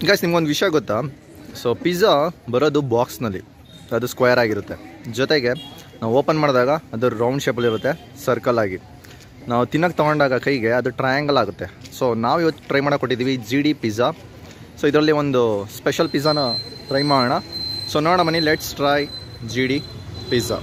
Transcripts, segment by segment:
guys ನಿಮ್ಗೊಂದು ವಿಷಯ ಗೊತ್ತಾ ಸೊ ಪಿಜ್ಜಾ ಬರೋದು ಬಾಕ್ಸ್ನಲ್ಲಿ ಅದು ಸ್ಕ್ವೇರ್ ಆಗಿರುತ್ತೆ ಜೊತೆಗೆ ನಾವು ಓಪನ್ ಮಾಡಿದಾಗ ಅದು ರೌಂಡ್ ಶೇಪಲ್ಲಿ ಇರುತ್ತೆ ಸರ್ಕಲ್ ಆಗಿ ನಾವು ತಿನ್ನಕ್ಕೆ ತೊಗೊಂಡಾಗ ಕೈಗೆ ಅದು ಟ್ರಯಾಂಗಲ್ ಆಗುತ್ತೆ ಸೊ ನಾವು ಇವತ್ತು ಟ್ರೈ ಮಾಡಕ್ಕೆ ಕೊಟ್ಟಿದ್ದೀವಿ ಜಿ ಡಿ ಪಿಜ್ಜಾ ಸೊ ಇದರಲ್ಲಿ ಒಂದು ಸ್ಪೆಷಲ್ ಪಿಜ್ಜಾನ ಟ್ರೈ ಮಾಡೋಣ ಸೊ ನೋಡೋಣ ಬನ್ನಿ let's try G D pizza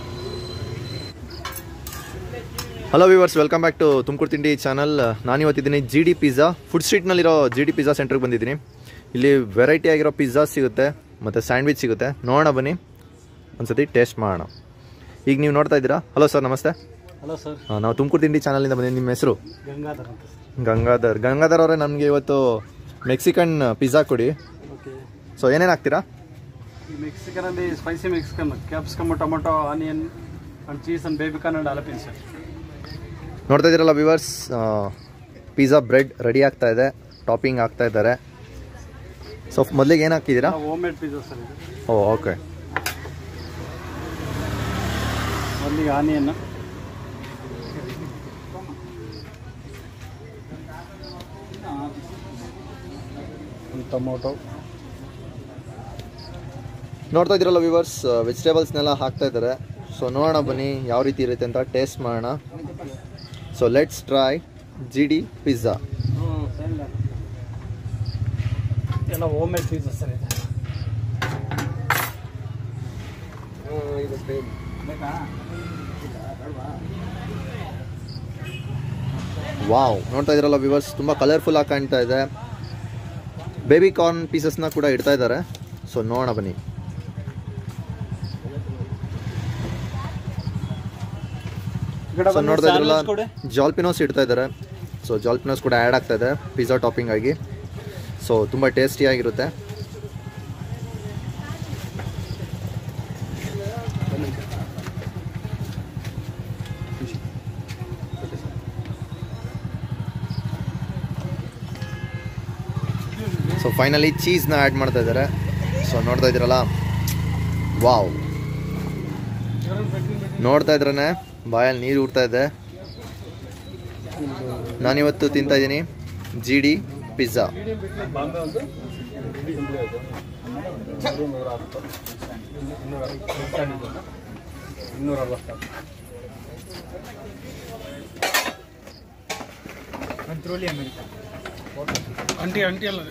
hello viewers welcome back to Tumakuru Tindi channel ನಾನು ಇವತ್ತಿದ್ದೀನಿ ಜಿ ಡಿ ಪಿಜ್ಜಾ ಫುಡ್ ಸ್ಟ್ರೀಟ್ನಲ್ಲಿರೋ ಜಿ ಡಿ ಪಿಜ್ಜಾ ಸೆಂಟ್ರಿಗೆ ಬಂದಿದ್ದೀನಿ ಇಲ್ಲಿ ವೆರೈಟಿ ಆಗಿರೋ ಪಿಜ್ಜಾ ಸಿಗುತ್ತೆ ಮತ್ತು ಸ್ಯಾಂಡ್ವಿಚ್ ಸಿಗುತ್ತೆ ನೋಡೋಣ ಬನ್ನಿ ಒಂದ್ಸತಿ ಟೇಸ್ಟ್ ಮಾಡೋಣ ಈಗ ನೀವು ನೋಡ್ತಾ ಇದ್ದೀರಾ ಹಲೋ ಸರ್ ನಮಸ್ತೆ ಹಲೋ ಸರ್ ಆ, ನಾವು ತುಮಕೂರು ತಿಂಡಿ ಚಾನಲಿಂದ ಬಂದಿದ್ದೀನಿ ನಿಮ್ಮ ಹೆಸರು ಗಂಗಾಧರ್ ಅಂತ ಸರ್ ಗಂಗಾಧರ್ ಗಂಗಾಧರ್ ಅವರೇ ನಮಗೆ ಇವತ್ತು ಮೆಕ್ಸಿಕನ್ ಪಿಜ್ಜಾ ಕೊಡಿ ಓಕೆ ಸೊ ಏನೇನು ಹಾಕ್ತೀರಾ ಈ ಮೆಕ್ಸಿಕನಲ್ಲಿ spicy Mexican capsicum tomato onion and cheese and baby corn and jalapeno sir ನೋಡ್ತಾ ಇದ್ದೀರಲ್ಲ ವಿವರ್ಸ್ ಪಿಜ್ಜಾ ಬ್ರೆಡ್ ರೆಡಿ ಆಗ್ತಾ ಇದೆ ಟಾಪಿಂಗ್ ಆಗ್ತಾ ಇದ್ದಾರೆ ಸೊ ಮೊದಲಿಗೆ ಏನು ಹಾಕಿದ್ದೀರಾ ಹೋಮ್ ಮೇಡ್ ಪಿಜ್ಜಾ ಸರ್ ಇದು ಓ ಓಕೆ ಮೊದಲಿಗೆ ಆನಿಯನ್ ಒಂದು ಟೊಮೊಟೊ ನೋಡ್ತಾ ಇದ್ದೀರಲ್ಲ ವಿವರ್ಸ್ ವೆಜಿಟೇಬಲ್ಸ್ನೆಲ್ಲ ಹಾಕ್ತಾ ಇದ್ದಾರೆ ಸೊ ನೋಡೋಣ ಬನ್ನಿ ಯಾವ ರೀತಿ ಇರುತ್ತೆ ಅಂತ ಟೇಸ್ಟ್ ಮಾಡೋಣ so let's try G D pizza ಎಲ್ಲ ಹೋಮ್ ಮೇಡ್ ಪಿಜ್ಜಾ ಸರ್ ಇದು ವಾವ್ ನೋಡ್ತಾ ಇದ್ದೀರಲ್ಲ ವಿವರ್ಸ್ ತುಂಬ ಕಲರ್ಫುಲ್ ಆಗಿ ಕಾಣ್ತಾ ಇದೆ ಬೇಬಿ ಕಾರ್ನ್ ಪೀಸಸ್ನ ಕೂಡ ಇಡ್ತಾ ಇದ್ದಾರೆ ಸೊ ನೋಡೋಣ ಬನ್ನಿ ಸೊ ನೋಡ್ತಾ ಇದ್ರಲ್ಲ ಜಾಲ್ಪಿನೋಸ್ ಇಡ್ತಾ ಇದ್ದಾರೆ ಸೊ ಜಾಲ್ಪಿನೋಸ್ ಕೂಡ ಆ್ಯಡ್ ಆಗ್ತಾ ಇದೆ ಪಿಜ್ಜಾ ಟಾಪಿಂಗ್ ಆಗಿ ಸೊ ತುಂಬ ಟೇಸ್ಟಿಯಾಗಿರುತ್ತೆ ಸೊ ಫೈನಲಿ ಚೀಸ್ನ ಆ್ಯಡ್ ಮಾಡ್ತಾ ಇದ್ದಾರೆ ಸೊ ನೋಡ್ತಾ ಇದ್ದೀರಲ್ಲ ವಾವ್ ನೋಡ್ತಾ ಇದ್ರೇ ಬಾಯಲ್ಲಿ ನೀರು ಊಡ್ತಾ ಇದೆ ನಾನಿವತ್ತು ತಿಂತಾ ಇದ್ದೀನಿ ಜಿ ಡಿ ಪಿಜ್ಜಾ ಬಾಂಬೆ ಒಂದು ಇನ್ನೂರ ಅರವತ್ತು ಅಂಟಿ ಅಂಟಿ ಅಲ್ಲ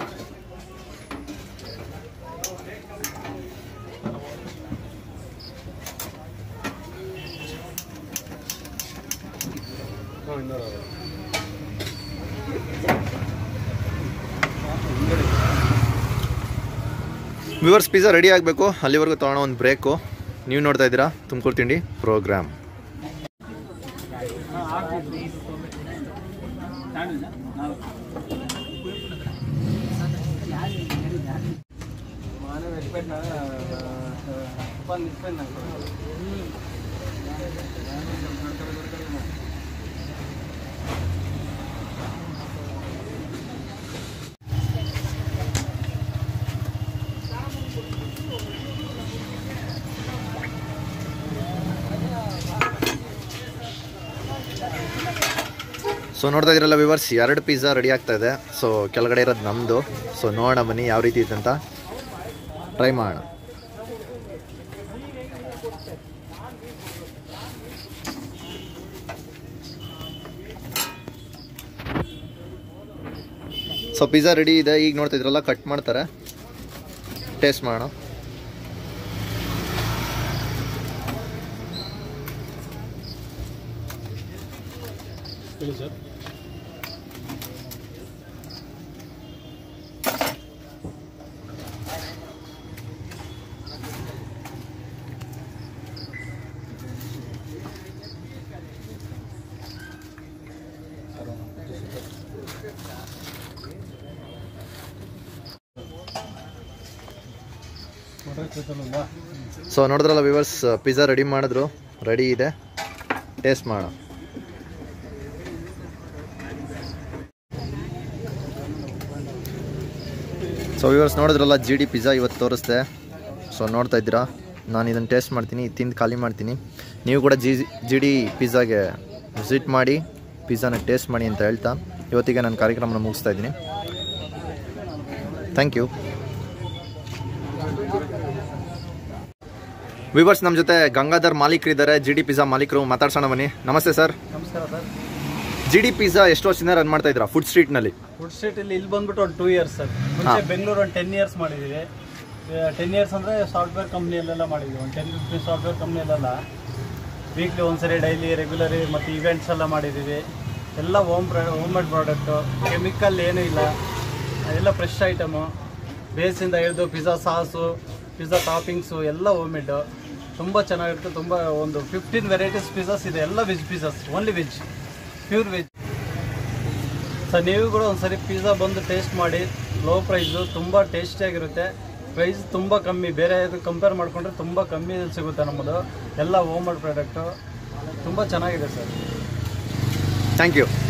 ಇನ್ನೂರ ಅರವತ್ತು ವಿವರ್ಸ್ ಪಿಜ್ಜಾ ರೆಡಿ ಆಗಬೇಕು ಅಲ್ಲಿವರೆಗೂ ತೊಗೊಳೋ ಒಂದು ಬ್ರೇಕು ನೀವು ನೋಡ್ತಾ ಇದ್ದೀರಾ ತುಮಕೂರು ತಿಂಡಿ ಪ್ರೋಗ್ರಾಮ್ ಸೊ ನೋಡ್ತಾ ಇದ್ದೀರಲ್ಲ ವಿವರ್ಸ್ ಎರಡು ಪಿಜ್ಜಾ ರೆಡಿ ಆಗ್ತಾ ಇದೆ ಸೊ ಕೆಳಗಡೆ ಇರೋದು ನಮ್ಮದು ಸೊ ನೋಡೋಣ ಬನ್ನಿ ಯಾವ ರೀತಿ ಇದೆ ಅಂತ ಟ್ರೈ ಮಾಡೋಣ ಸೊ ಪಿಜ್ಜಾ ರೆಡಿ ಇದೆ ಈಗ ನೋಡ್ತಾ ಇದ್ರಲ್ಲ ಕಟ್ ಮಾಡ್ತಾರೆ ಟೇಸ್ಟ್ ಮಾಡೋಣ ಹೇಳಿ ಸರ್ ಸೊ ನೋಡಿದ್ರಲ್ಲ ವಿವರ್ಸ್ ಪಿಜ್ಜಾ ರೆಡಿ ಮಾಡಿದ್ರು ರೆಡಿ ಇದೆ ಟೇಸ್ಟ್ ಮಾಡೋಣ ಸೊ ವಿವರ್ಸ್ ನೋಡಿದ್ರಲ್ಲ ಜಿ ಡಿ ಪಿಜ್ಜಾ ಇವತ್ತು ತೋರಿಸ್ದೆ ಸೊ ನೋಡ್ತಾ ಇದ್ದೀರಾ ನಾನು ಇದನ್ನು ಟೇಸ್ಟ್ ಮಾಡ್ತೀನಿ ಇದ್ ತಿಂದು ಖಾಲಿ ಮಾಡ್ತೀನಿ ನೀವು ಕೂಡ ಜಿ ಜಿ ಡಿ ಪಿಜ್ಜಾಗೆ ವಿಸಿಟ್ ಮಾಡಿ ಪಿಜ್ಜಾನ ಟೇಸ್ಟ್ ಮಾಡಿ ಅಂತ ಹೇಳ್ತಾ ಇವತ್ತಿಗೆ ನಾನು ಕಾರ್ಯಕ್ರಮನ ಮುಗಿಸ್ತಾ ಇದ್ದೀನಿ ಥ್ಯಾಂಕ್ ಯು ವಿವರ್ಸ್ ನಮ್ಮ ಜೊತೆ ಗಂಗಾಧರ್ ಮಾಲೀಕರು ಇದ್ದಾರೆ ಜಿ ಡಿ ಪಿಜ್ಜಾ ಮಾಲೀಕರು ಮಾತಾಡ್ಸೋಣ ಬನ್ನಿ ನಮಸ್ತೆ ಸರ್ ನಮಸ್ಕಾರ ಸರ್ ಜಿ ಡಿ ಪಿಜ್ಜಾ ಎಷ್ಟು ವರ್ಷದಿಂದ ರನ್ ಮಾಡ್ತಾ ಇದ್ದೀರಾ ಫುಡ್ ಸ್ಟ್ರೀಟ್ನಲ್ಲಿ ಫುಡ್ ಸ್ಟ್ರೀಟ್ ಇಲ್ಲಿ ಇಲ್ಲಿ ಬಂದ್ಬಿಟ್ಟು ಒಂದು ಟೂ ಇಯರ್ಸ್ ಸರ್ ಮುಂಚೆ ಬೆಂಗಳೂರು ಒಂದು ಟೆನ್ ಇಯರ್ಸ್ ಮಾಡಿದ್ದೀವಿ ಟೆನ್ ಇಯರ್ಸ್ ಅಂದರೆ ಸಾಫ್ಟ್ವೇರ್ ಕಂಪ್ನಿಯಲ್ಲೆಲ್ಲ ಮಾಡಿದ್ದೀವಿ ಒಂದು ಟೆನ್ ಫಿಫ್ಟೀನ್ ಸಾಫ್ಟ್ವೇರ್ ಕಂಪ್ನಿಯಲ್ಲೆಲ್ಲ ವೀಕ್ಲಿ ಒಂದ್ಸರಿ ಡೈಲಿ ರೆಗ್ಯುಲರಿ ಮತ್ತು ಇವೆಂಟ್ಸ್ ಎಲ್ಲ ಮಾಡಿದ್ದೀವಿ ಎಲ್ಲ ಹೋಮ್ ಪ್ರ ಹೋಮ್ ಮೇಡ್ ಪ್ರಾಡಕ್ಟು ಕೆಮಿಕಲ್ ಏನೂ ಇಲ್ಲ ಎಲ್ಲ ಫ್ರೆಶ್ ಐಟಮು ಬೇಸಿಂದ ಹಿಡಿದು ಪಿಜ್ಜಾ ಸಾಸು ಪಿಜ್ಜಾ ಟಾಪಿಂಗ್ಸು ಎಲ್ಲ ಹೋಮ್ ಮೇಡು ತುಂಬ ಚೆನ್ನಾಗಿರುತ್ತೆ ತುಂಬ ಒಂದು ಫಿಫ್ಟೀನ್ ವೆರೈಟೀಸ್ ಪಿಜ್ಜಾಸ್ ಇದೆ ಎಲ್ಲ veg pizzas only veg pure veg sir ನೀವು ಕೂಡ ಒಂದ್ಸರಿ ಪಿಜ್ಜಾ ಬಂದು ಟೇಸ್ಟ್ ಮಾಡಿ ಲೋ ಪ್ರೈಸು ತುಂಬ ಟೇಸ್ಟಿಯಾಗಿರುತ್ತೆ ಪ್ರೈಸ್ ತುಂಬ ಕಮ್ಮಿ ಬೇರೆ ಇದು ಕಂಪೇರ್ ಮಾಡಿಕೊಂಡ್ರೆ ತುಂಬ ಕಮ್ಮಿ ಸಿಗುತ್ತೆ ನಮ್ಮದು ಎಲ್ಲ ಹೋಮ್ ಮೇಡ್ ಪ್ರಾಡಕ್ಟು ತುಂಬ ಚೆನ್ನಾಗಿದೆ ಸರ್ ಥ್ಯಾಂಕ್ ಯು